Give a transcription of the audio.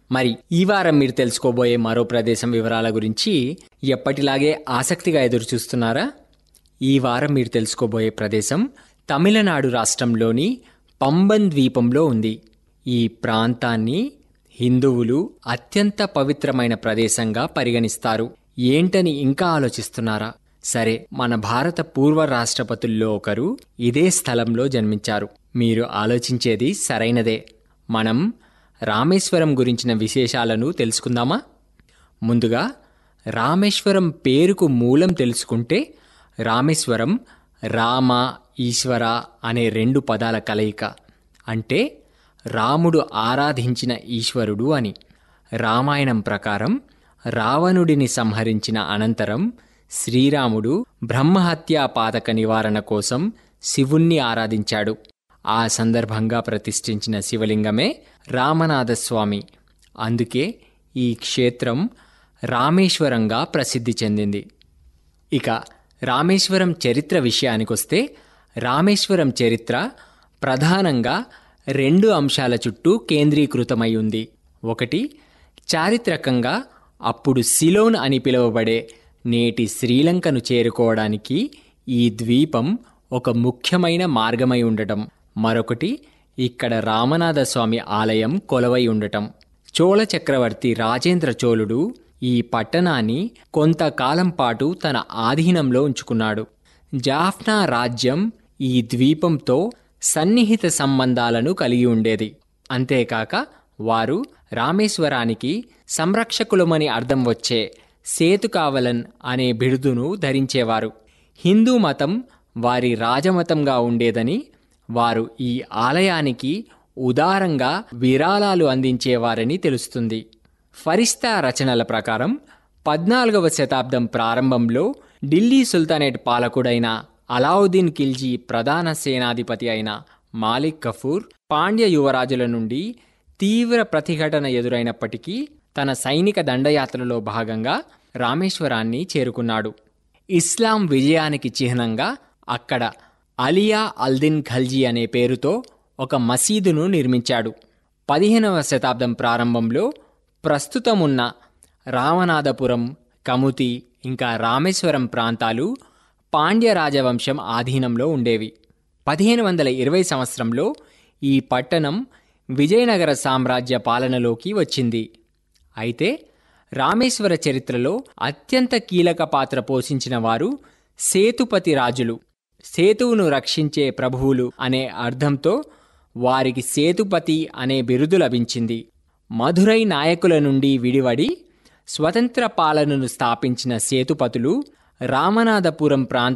మరి ఈ వారం మీరు తెలుసుకోబోయే మరో ప్రదేశం వివరాల గురించి ఎప్పటిలాగే ఆసక్తిగా ఎదురు చూస్తున్నారా ఈ వారం మీరు తెలుసుకోబోయే ప్రదేశం తమిళనాడు రాష్ట్రంలోని పంబన్ ద్వీపంలో ఉంది ఈ ప్రాంతాన్ని హిందువులు అత్యంత పవిత్రమైన ప్రదేశంగా పరిగణిస్తారు ఏంటని ఇంకా ఆలోచిస్తున్నారా సరే మన భారత పూర్వ రాష్ట్రపతుల్లో ఒకరు ఇదే స్థలంలో జన్మించారు మీరు ఆలోచించేది సరైనదే మనం రామేశ్వరం గురించిన విశేషాలను తెలుసుకుందామా ముందుగా రామేశ్వరం పేరుకు మూలం తెలుసుకుంటే రామేశ్వరం రామ ఈశ్వర అనే రెండు పదాల కలయిక అంటే రాముడు ఆరాధించిన ఈశ్వరుడు అని రామాయణం ప్రకారం రావణుడిని సంహరించిన అనంతరం శ్రీరాముడు బ్రహ్మహత్యా పాతక నివారణ కోసం శివుణ్ణి ఆరాధించాడు ఆ సందర్భంగా ప్రతిష్ఠించిన శివలింగమే రామనాథస్వామి అందుకే ఈ క్షేత్రం రామేశ్వరంగా ప్రసిద్ధి చెందింది ఇక రామేశ్వరం చరిత్ర విషయానికొస్తే రామేశ్వరం చరిత్ర ప్రధానంగా రెండు అంశాల చుట్టూ కేంద్రీకృతమై ఉంది ఒకటి చారిత్రకంగా అప్పుడు సిలోన్ అని పిలువబడే నేటి శ్రీలంకను చేరుకోవడానికి ఈ ద్వీపం ఒక ముఖ్యమైన మార్గమై ఉండటం మరొకటి ఇక్కడ రామనాథ స్వామి ఆలయం కొలవై ఉండటం చోళ చక్రవర్తి రాజేంద్ర చోళుడు ఈ పట్టణాన్ని కొంతకాలం పాటు తన ఆధీనంలో ఉంచుకున్నాడు జాఫ్నా రాజ్యం ఈ ద్వీపంతో సన్నిహిత సంబంధాలను కలిగి ఉండేది అంతేకాక వారు రామేశ్వరానికి సంరక్షకులమని అర్థం వచ్చే సేతుకావలన్ అనే బిరుదును ధరించేవారు హిందూ మతం వారి రాజమతంగా ఉండేదని వారు ఈ ఆలయానికి ఉదారంగా విరాళాలు అందించేవారని తెలుస్తుంది ఫరిస్తా రచనల ప్రకారం పద్నాలుగవ శతాబ్దం ప్రారంభంలో ఢిల్లీ సుల్తానేట్ పాలకుడైన అలావుద్దీన్ ఖిల్జీ ప్రధాన సేనాధిపతి అయిన మాలిక్ కఫూర్ పాండ్య యువరాజుల నుండి తీవ్ర ప్రతిఘటన ఎదురైనప్పటికీ తన సైనిక దండయాత్రలో భాగంగా రామేశ్వరాన్ని చేరుకున్నాడు ఇస్లాం విజయానికి చిహ్నంగా అక్కడ అలియా అల్దిన్ ఖల్జీ అనే పేరుతో ఒక మసీదును నిర్మించాడు పదిహేనవ శతాబ్దం ప్రారంభంలో ప్రస్తుతమున్న రామనాథపురం కముతి ఇంకా రామేశ్వరం ప్రాంతాలు పాండ్య రాజవంశం ఆధీనంలో ఉండేవి పదిహేను వందల ఇరవై సంవత్సరంలో ఈ పట్టణం విజయనగర సామ్రాజ్య పాలనలోకి వచ్చింది అయితే రామేశ్వర చరిత్రలో అత్యంత కీలక పాత్ర పోషించిన వారు సేతుపతి రాజులు సేతువును రక్షించే ప్రభువులు అనే అర్థంతో వారికి సేతుపతి అనే బిరుదు లభించింది మధురై నాయకుల నుండి విడివడి స్వతంత్ర పాలనను స్థాపించిన సేతుపతులు రామనాథపురం ప్రాంత